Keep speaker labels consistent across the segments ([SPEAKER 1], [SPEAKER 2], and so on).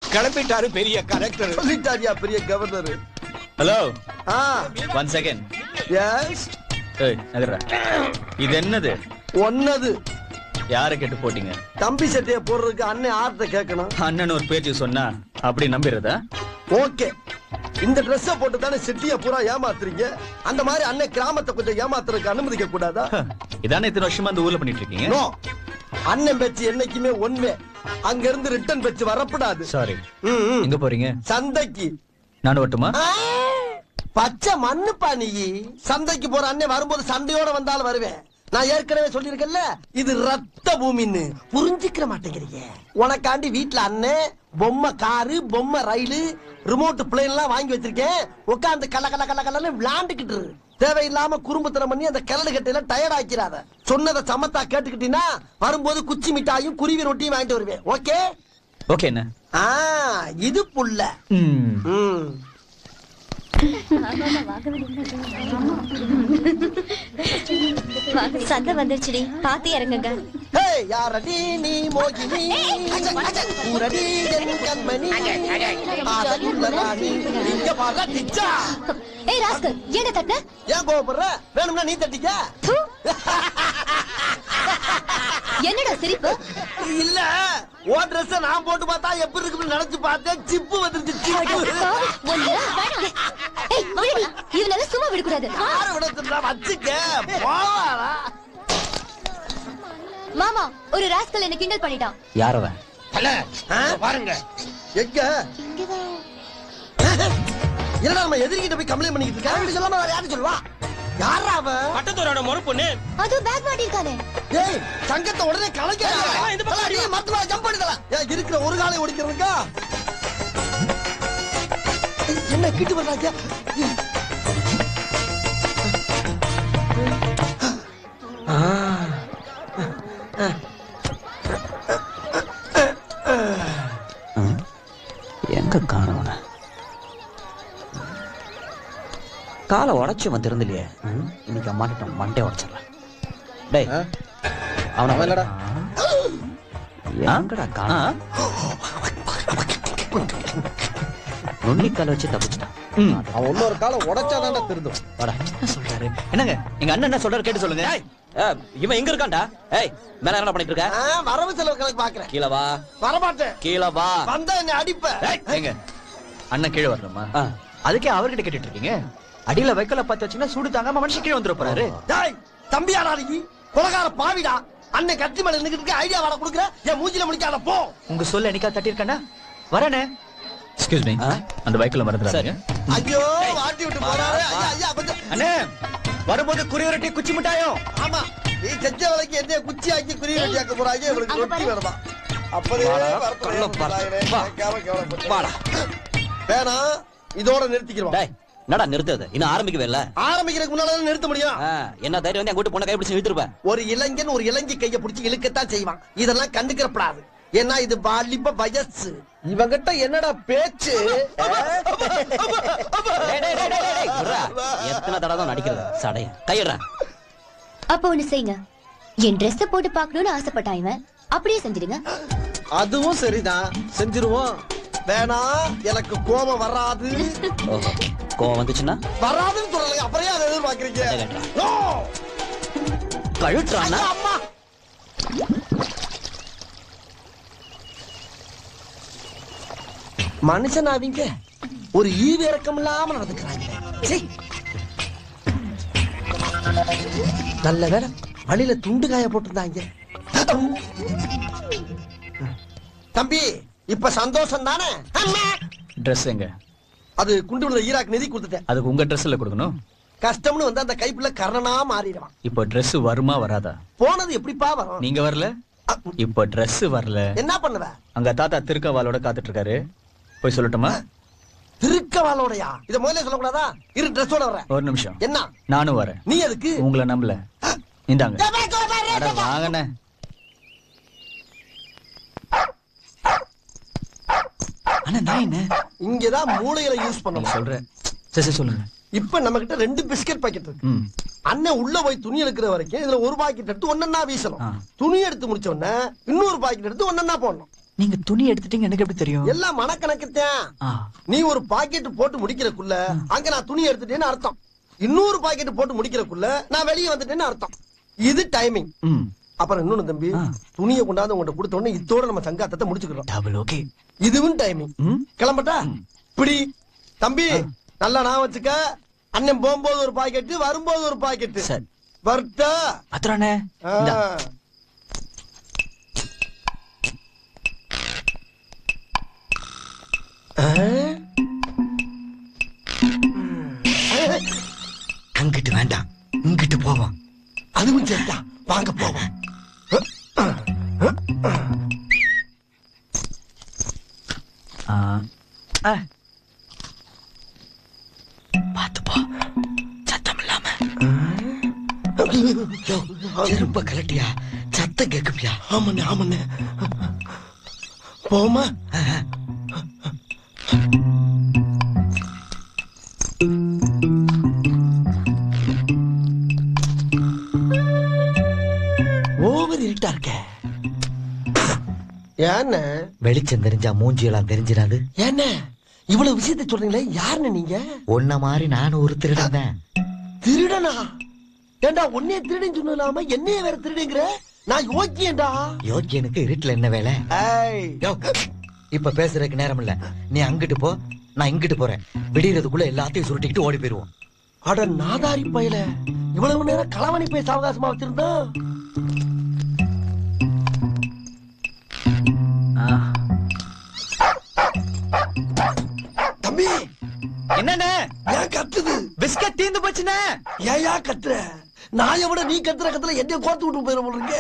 [SPEAKER 1] கிளம்பிட்டாரு பெரிய கலெக்டர்
[SPEAKER 2] சொல்லிட்டாரியா பெரிய கவர்னர்
[SPEAKER 3] ஹலோ
[SPEAKER 2] ஆ
[SPEAKER 3] ஒன் செகண்ட்
[SPEAKER 2] எஸ்
[SPEAKER 3] ஏய் நகர்றா இது என்னது
[SPEAKER 2] ஒன்னது
[SPEAKER 3] யாரை கேட்டு போட்டீங்க
[SPEAKER 2] தம்பி சட்டையை போடுறதுக்கு அண்ணன் ஆர்ட்ட கேட்கணும்
[SPEAKER 3] அண்ணன் ஒரு பேச்சு சொன்னா அப்படி நம்பிடுறதா
[SPEAKER 2] ஓகே இந்த ட்ரெஸ்ஸ போட்டு தானே சிட்டிய பூரா ஏமாத்துறீங்க அந்த மாதிரி அண்ணன் கிராமத்தை கொஞ்சம் ஏமாத்துறதுக்கு அனுமதிக்க கூடாதா
[SPEAKER 3] ஹ, இதானே இத்தனை வருஷமா அந்த ஊர்ல பண்ணிட்டு இருக்கீங்க
[SPEAKER 2] நோ அண்ணன் பேச்சு என்னைக்குமே ஒண்ணே அங்க இருந்து ரிட்டர்ன் பேச்சு வரப்படாது
[SPEAKER 3] சாரி
[SPEAKER 2] ம், ம்.
[SPEAKER 3] எங்க போறீங்க
[SPEAKER 2] சந்தைக்கு
[SPEAKER 3] நானும் வரட்டுமா
[SPEAKER 2] ஆ, பச்சை மண்ணுப்பா நீ சந்தைக்கு போற அண்ணன் வரும்போது சண்டையோட வந்தாலும் வருவேன் நான் ஏற்கனவே சொல்லியிருக்கேன்ல இது ரத்த பூமின்னு புரிஞ்சுக்கிற மாட்டேங்கிறீங்க உனக்காண்டி வீட்ல அண்ணன் பொம்மை காரு பொம்மை ரயிலு ரிமோட் பிளேன் எல்லாம் வாங்கி வச்சிருக்கேன் உட்காந்து கல கல கல கலன்னு விளையாண்டுக்கிட்டு இரு. தேவையில்லாம குறும்புத்தனம் பண்ணி அந்த கிளடு கட்டையில டயர்ட் ஆக்கிறாத சொன்னதை சமத்தா கேட்டுக்கிட்டீங்கன்னா வரும்போது குச்சி மிட்டாயும் குருவி ரொட்டியும் வாங்கிட்டு வருவேன் ஓகே
[SPEAKER 3] ஓகே என்ன
[SPEAKER 2] ஆ இது புள்ள
[SPEAKER 3] ம்,
[SPEAKER 2] ம்
[SPEAKER 4] சந்தை வந்துருச்சுடி பாத்து இறங்குங்க
[SPEAKER 2] ஹே யாரடி நீ மோகினி ஊரடி என் கண்மணி ஆசையுள்ள ராணி இங்க பாரு டிச்சா
[SPEAKER 4] ஏய் ராஸ்கல் ஏன தட்ட
[SPEAKER 2] ஏன் கோவப்படுற வேணும்னா நீ தட்டிக்க
[SPEAKER 4] என்னடா சிரிப்பு
[SPEAKER 2] இல்ல ஓ Dress நான் போட்டு பார்த்தா எப்படி இருக்குன்னு நினைச்சு பார்த்தேன் சிப்பு வந்துருச்சு சிப்பு
[SPEAKER 4] ஒண்ணு வேணாம். ஏய் விடுடி இவனால சும்மா விடக்கூடாது
[SPEAKER 2] யார விட வச்சுக்க போவாரா
[SPEAKER 4] மாமா ஒரு ராஸ்கல் என்ன கிண்டல் பண்ணிட்டான்
[SPEAKER 3] யாரவன்
[SPEAKER 1] பாருங்க
[SPEAKER 2] எங்க என்னடா நம்ம எதிர்கிட்ட போய் கம்ப்ளைண்ட் பண்ணிக்கிட்டு இருக்கா இப்படி சொல்லாம வேற யாரும் சொல்லுவா யாரா அவன்
[SPEAKER 1] பட்டத்தோரோட முறை பொண்ணு
[SPEAKER 4] அது பேக் மாட்டிருக்கானே
[SPEAKER 2] ஏய் சங்கத்தை உடனே கலைக்க
[SPEAKER 1] இந்த பக்கம் அடி.
[SPEAKER 2] மத்தவா ஜம்ப் பண்ணிடலாம் ஏன் இருக்கிற ஒரு காலை ஒடிக்கிறதுக்கா என்ன கிட்டு பண்றாங்க
[SPEAKER 5] எங்க காணவன காலை உடைச்சு அவன் திறந்துலையே இன்னைக்கு மாட்டோம் மண்டே உடைச்சிடலாம் டேய் அவன
[SPEAKER 2] இல்லடா.
[SPEAKER 5] எங்கடா காண நுண்ணிக்கால வச்சு தப்பிச்சிட்டான்
[SPEAKER 3] ம்.
[SPEAKER 2] அவன் இன்னொரு காலம் உடைச்சாதான்டா திருந்தும்
[SPEAKER 5] வாடா
[SPEAKER 3] என்ன சொல்றாரு என்னங்க எங்க அண்ணன் என்ன சொல்றாரு கேட்டு சொல்லுங்க
[SPEAKER 5] ஏய், இவன் எங்க இருக்கான்டா ஏய் மேல என்ன பண்ணிட்டு இருக்க
[SPEAKER 2] ஆ, வரவு செலவு கணக்கு பாக்குறேன்
[SPEAKER 5] கீழே வா
[SPEAKER 2] வரமாட்டேன்
[SPEAKER 5] கீழே வா
[SPEAKER 2] வந்தா என்ன அடிப்ப
[SPEAKER 3] ஏய், ஏங்க அண்ணன் கீழே வரணுமா
[SPEAKER 5] ஆ.
[SPEAKER 3] அதுக்கே அவர்கிட்ட கேட்டுட்டு இருக்கீங்க அடியில வைக்கல பார்த்து வச்சீங்கன்னா சூடு தாங்காம மனுஷன் கீழே வந்துட போறாரு
[SPEAKER 2] டேய் தம்பியாடா நீ கொலகார பாவிடா அண்ணன் கத்தி மேல நின்னுக்கிட்டு ஐடியா வாட குடுக்குற என் மூஞ்சில முடிக்காத போ
[SPEAKER 3] உங்க சொல்ல என்னைக்கா தட்டியிருக்கேன்னா வரேனே எக்ஸ்கியூஸ் மீ
[SPEAKER 5] ஆ?
[SPEAKER 3] அந்த பைக்ல மறந்துடாதீங்க
[SPEAKER 2] ஐயோ வாட்டி விட்டு போறாரு ஐயா ஐயா கொஞ்சம்
[SPEAKER 3] அண்ணே வரும்போது குறிவரட்டி குச்சி மிட்டாயும்
[SPEAKER 2] ஆமா நீ செஞ்ச வேலைக்கு என்ன குச்சி ஆக்கி குறி வெட்டி ஆக்க போறாங்க இவளுக்கு
[SPEAKER 4] அங்க
[SPEAKER 2] ரொட்டி
[SPEAKER 4] பாரு.
[SPEAKER 2] வேணுமா அப்பதே
[SPEAKER 5] வாடா,
[SPEAKER 2] வரப்போறாங்க.
[SPEAKER 5] கள்ள பாரு. வா.
[SPEAKER 2] கேவலம், கேவலம்.
[SPEAKER 5] வாடா
[SPEAKER 2] வேணாம் இதோட நிறுத்திக்கிறோம்
[SPEAKER 5] டேய் என்னடா நிறுத்தது இன்னும் ஆரம்பிக்கவே இல்ல
[SPEAKER 2] ஆரம்பிக்கிறதுக்கு முன்னால தான் நிறுத்த முடியும்
[SPEAKER 5] ஆ, என்ன தைரியம் வந்து என் கூட்டு பொண்ணை கைப்பிடிச்சு இழுத்துருப்பேன்
[SPEAKER 2] ஒரு இளைஞன் ஒரு இளைஞி கைய பிடிச்சி இழுக்கத்தான் செய்வான் இதெல்லாம் கண்டுக்கிறப்படாது ஏன்னா இது வாலிப வயசு இவங்கிட்ட என்னடா பேச்சு
[SPEAKER 5] டேய், டேய், டேய், டேய், டேய், விட்றா. எத்தனை தடவை தான் நடிக்கிறது சடைய கையிடுறா
[SPEAKER 4] அப்ப ஒண்ணு செய்யுங்க என் Dress போட்டு பார்க்கணும்னு ஆசைப்பட்டான் இவன் அப்படியே செஞ்சிடுங்க
[SPEAKER 2] அதுவும் சரிதான் செஞ்சிருவோம் வேணாம் எனக்கு கோபம் வராது
[SPEAKER 5] ஓஹோ கோவம் வந்துச்சுன்னா
[SPEAKER 2] வராதுன்னு சொல்லலைங்க அப்புறம் ஏன் அதை எதிர்பார்க்கறீங்க
[SPEAKER 5] அதை கேட்டா.
[SPEAKER 2] No!
[SPEAKER 5] கழுட்டுறான்னா
[SPEAKER 2] ஐயா, அம்மா மனுஷன் அவங்க ஒரு ஈவு இறக்கம் இல்லாம நடந்துக்கிறாங்க சீ. நல்ல வேலை வழியில துண்டு காய போட்டிருந்தாங்க தம்பி இப்ப சந்தோஷம் தானே
[SPEAKER 3] ட்ரெஸ் எங்க
[SPEAKER 2] அது குண்டு விழுந்த ஈராக் நிதி கொடுத்துட்டேன்
[SPEAKER 3] அதுக்கு உங்க ட்ரெஸ்ல கொடுக்கணும்
[SPEAKER 2] கஷ்டம்னு வந்து அந்த கைப்புல கர்ணனா மாறிடுவான்
[SPEAKER 3] இப்போ Dress வருமா வராதா
[SPEAKER 2] போனது எப்படிப்பா வரும்
[SPEAKER 3] நீங்க வரல
[SPEAKER 2] அ,
[SPEAKER 3] இப்போ Dress வரல
[SPEAKER 2] என்ன பண்ணுவ
[SPEAKER 3] அங்க தாத்தா திருக்கவாலோட காத்துட்டு இருக்காரு போய் சொல்லட்டுமா
[SPEAKER 2] திருக்கவாலோடையா இத முதல்ல சொல்லக்கூடாதா இரு ட்ரெஸ்ஸோட வர்றேன்
[SPEAKER 3] ஒரு நிமிஷம்
[SPEAKER 2] என்ன
[SPEAKER 3] நானும் வரேன்
[SPEAKER 2] நீ எதுக்கு
[SPEAKER 3] உங்களை நம்பல இந்தாங்க அட வாங்கண்ணே அண்ணா நான் என்ன
[SPEAKER 2] இங்கதான் மூளையில யூஸ்
[SPEAKER 3] நீங்க
[SPEAKER 2] பண்ணணும்
[SPEAKER 3] சொல்ற சரி சரி சொல்லுங்க
[SPEAKER 2] இப்ப நம்ம கிட்ட ரெண்டு பிஸ்கட் பாக்கெட் இருக்கு
[SPEAKER 3] ம்
[SPEAKER 2] அண்ணன் உள்ள போய் துணி எடுக்கிற வரைக்கும் இதுல ஒரு பாக்கெட் எடுத்து ஒன்னொன்னா வீசணும்
[SPEAKER 3] ஆ.
[SPEAKER 2] துணி எடுத்து முடிச்ச உடனே இன்னொரு பாக்கெட் எடுத்து ஒன்னொன்னா போடணும்
[SPEAKER 3] நீங்க துணி எடுத்துட்டீங்க எனக்கு எப்படி தெரியும்
[SPEAKER 2] எல்லாம் மனக்கணக்குத்தான்
[SPEAKER 3] ஆ,
[SPEAKER 2] நீ ஒரு பாக்கெட் போட்டு முடிக்கிறக்குள்ள அங்க நான் துணி எடுத்துட்டேன்னு அர்த்தம் இன்னொரு பாக்கெட் போட்டு முடிக்கிறக்குள்ள நான் வெளியே வந்துட்டேன்னு அர்த்தம் இது டைமிங்
[SPEAKER 3] ம்
[SPEAKER 2] அப்புறம் இன்னொன்னு தம்பி
[SPEAKER 3] ஆ.
[SPEAKER 2] துணியை கொண்டாந்து உங்கள்ட்ட கொடுத்த உடனே இதோட நம்ம சங்காத்தத்தை முடிச்சுக்கிறோம்
[SPEAKER 3] டபுள் ஓகே
[SPEAKER 2] இதுவும் டைமிங்
[SPEAKER 3] ம்
[SPEAKER 2] கிளம்பட்டா பிடி தம்பி நல்லா நான் வச்சுக்க அண்ணன் போகும்போது ஒரு பாக்கெட் வரும்போது ஒரு பாக்கெட்
[SPEAKER 3] சரி
[SPEAKER 2] வரட்டா
[SPEAKER 3] பத்திரண்ணே
[SPEAKER 2] ஆ.
[SPEAKER 3] இந்தா.
[SPEAKER 2] ஆ?
[SPEAKER 3] அங்கிட்டு வேண்டாம் இங்கிட்டு போவோம்
[SPEAKER 2] அதுவும் சரிதான் வாங்க போவோம்
[SPEAKER 3] ஆ, ஆ. பாத்து போ சத்தம் இல்லாம செருப்ப கலட்டியா சத்தம் கேக்குப்பியா
[SPEAKER 2] ஆமாண்ணே ஆமாண்ணே போமா ஓவர் இருட்டா இருக்க ஏண்ணே
[SPEAKER 6] வெளிச்சம் தெரிஞ்சா மூஞ்சியெல்லாம் தெரிஞ்சிடாது
[SPEAKER 2] ஏண்ணே இவ்வளவு விஷயத்தை சொல்றீங்களே யாருன்னு நீங்க
[SPEAKER 6] உன்ன மாதிரி நானும் ஒரு திருடன் தான்
[SPEAKER 2] திருடனா ஏண்டா உன்னைய திருடன் சொல்லாம என்னைய வேற திருடுங்கிற நான் யோக்கியேண்டா
[SPEAKER 6] யோக்கியனுக்கு இருட்டுல என்ன வேலை
[SPEAKER 2] ஏய்
[SPEAKER 6] யோ, இப்ப பேசுறதுக்கு நேரம் இல்ல நீ அங்கிட்டு போ நான் இங்கிட்டு போறேன் விடியறதுக்குள்ள எல்லாத்தையும் சுருட்டிக்கிட்டு ஓடி போயிருவோம்
[SPEAKER 2] அட நாதாரி பயல இவ்வளவு நேரம் களவணி பேச அவகாசமா வச்சிருந்தா
[SPEAKER 3] ஆ.
[SPEAKER 2] தம்பி
[SPEAKER 3] என்னண்ணே
[SPEAKER 2] ஏன் கத்துது
[SPEAKER 3] பிஸ்கட் தீந்து போச்சுண்ணே
[SPEAKER 2] ஏயா கத்துற நாயை விட நீ கத்துற கத்துல என்னைய கோர்த்து விட்டு போயிட போடுறீங்க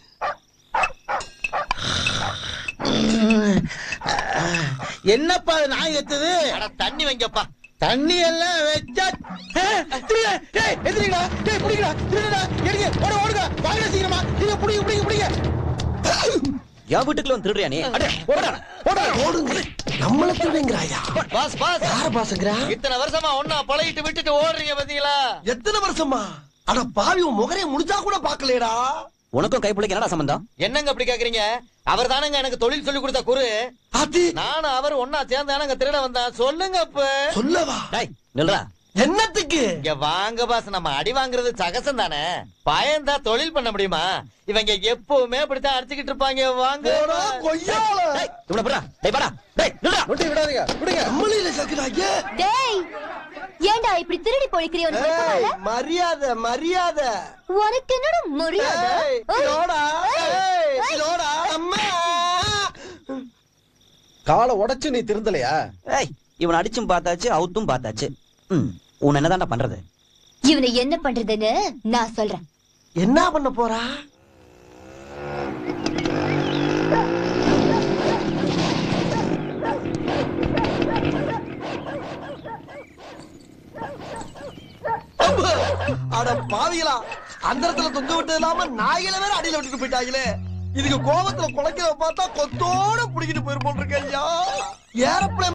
[SPEAKER 1] என்னப்பா அது நாய் எத்துது
[SPEAKER 5] தண்ணி வைங்கப்பா
[SPEAKER 1] தண்ணி எல்லாம் வச்சா ஏ, திருடா, டேய், எந்திரிங்கடா, டேய், புடிங்கடா, திருடடா, எடுங்க, ஓடு, ஓடுங்க, வாங்க சீக்கிரமா, நீங்க புடிங்க, புடிங்க, புடிங்க.
[SPEAKER 5] என் வீட்டுக்குள்ள வந்து திருடுறியா நீ
[SPEAKER 1] அடே, ஓடுடா, ஓடுடா.
[SPEAKER 2] ஓடுங்க நம்மள திருடுங்கிறாயா
[SPEAKER 5] பாஸ் பாஸ்
[SPEAKER 2] யார பாசங்கிறா
[SPEAKER 5] இத்தனை வருஷமா ஒன்னா பழகிட்டு விட்டுட்டு ஓடுறீங்க பாத்தீங்களா
[SPEAKER 2] எத்தனை வருஷமா அட பாவி உன் முகரைய முடிச்சா கூட பாக்கலையடா
[SPEAKER 5] உனக்கும் கைப்பிள்ளைக்கு என்னடா சம்பந்தம் என்னங்க அப்படி கேக்குறீங்க அவர் தானங்க எனக்கு தொழில் சொல்லி கொடுத்த குரு
[SPEAKER 2] அது
[SPEAKER 5] நானும் அவர் ஒன்னா சேர்ந்தானங்க திருட வந்தான் சொல்லுங்க அப்ப
[SPEAKER 2] சொல்லவா
[SPEAKER 5] டேய் நில்றா
[SPEAKER 2] என்னத்துக்கு
[SPEAKER 5] இங்க வாங்க பாஸ் நம்ம அடி வாங்குறது சகசம் தானே பயந்தா தொழில் பண்ண முடியுமா இவங்க எப்பவுமே அப்படித்தான் அடிச்சுக்கிட்டு இருப்பாங்க வாங்க
[SPEAKER 2] போடா, கொய்யால.
[SPEAKER 5] டேய், இவனை போடா டேய் போடா டேய் நில்றா
[SPEAKER 1] விட்டு விடாதீங்க, விடுங்க.
[SPEAKER 2] நம்மளையில சக்குறாங்க
[SPEAKER 4] டேய் ஏன்டா இப்படி திருடி பொழிக்கிறிய உனக்கு வெக்கமா இல்ல?
[SPEAKER 2] மரியாதை மரியாதை
[SPEAKER 4] உனக்கு என்னடா மரியாதை
[SPEAKER 2] ஏய்,
[SPEAKER 4] ஓய்.
[SPEAKER 2] இதோடா, ஏய்,
[SPEAKER 4] ஏய்.
[SPEAKER 2] இதோடா, அம்மா.
[SPEAKER 1] காலை உடைச்சு நீ திருந்தலையா
[SPEAKER 5] ஏய் இவன் அடிச்சும் பார்த்தாச்சு அவுத்தும் பார்த்தாச்சு ம் உன்னை என்னதான்டா பண்றது
[SPEAKER 4] இவனை என்ன பண்றதுன்னு நான் சொல்றேன்
[SPEAKER 2] என்ன பண்ண போறா அம்மா, அட பாவிகளா அந்த இடத்துல தொங்க விட்டது இல்லாம நாய்களை வேற அடியில விட்டுட்டு போயிட்டாங்களே இதுக்கு கோபத்துல குலைக்கிறத பார்த்தா கொத்தோட புடிக்கிட்டு போயிருப்போம் ஐயா ஏரோப்ளேன்